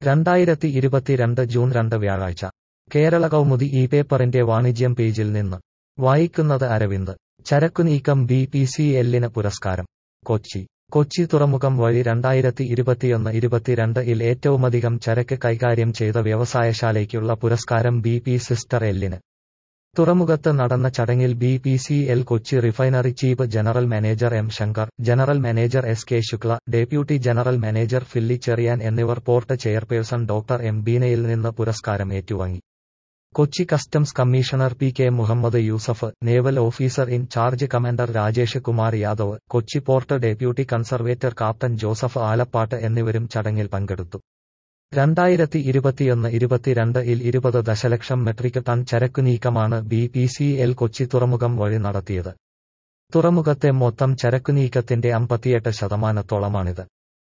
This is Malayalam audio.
രണ്ടായിരത്തി ഇരുപത്തിരണ്ട് ജൂൺ രണ്ട് വ്യാഴാഴ്ച കേരള കൗമുദി ഈ പേപ്പറിന്റെ വാണിജ്യം പേജിൽ നിന്ന് വായിക്കുന്നത് അരവിന്ദ് ചരക്കുനീക്കം ബി പി സി എല്ലിന് പുരസ്കാരം കൊച്ചി കൊച്ചി തുറമുഖം വഴി രണ്ടായിരത്തി ഇരുപത്തിയൊന്ന് ഇരുപത്തിരണ്ട് ഇൽ ഏറ്റവുമധികം ചരക്ക് കൈകാര്യം ചെയ്ത വ്യവസായശാലയ്ക്കുള്ള പുരസ്കാരം ബി പി സിസ്റ്റർ എല്ലിന് തുറമുഖത്ത് നടന്ന ചടങ്ങിൽ B P C L Kochi refinery chief general manager M Shankar general manager S K Shukla deputy general manager Philip Cherian എന്നിവർ പോർട്ട് ചെയർപേഴ്സൺ ഡോക്ടർ എം ബീനയിൽ നിന്ന് പുരസ്കാരം ഏറ്റുവാങ്ങി Kochi customs commissioner P K Muhammad Yusuf naval officer in charge commander Rajesh Kumar Yadav Kochi port deputy conservator captain Joseph Alappat എന്നിവരും ചടങ്ങിൽ പങ്കെടുത്തു രണ്ടായിരത്തി ഇരുപത്തിയൊന്ന് ഇരുപത്തിരണ്ട് ഇൽ ഇരുപത് ദശലക്ഷം മെട്രിക് ടൺ ചരക്കു നീക്കമാണ് B P C L Kochi തുറമുഖം വഴി നടത്തിയത് തുറമുഖത്തെ മൊത്തം ചരക്കു നീക്കത്തിന്റെ അമ്പത്തിയെട്ട് ശതമാനത്തോളമാണിത്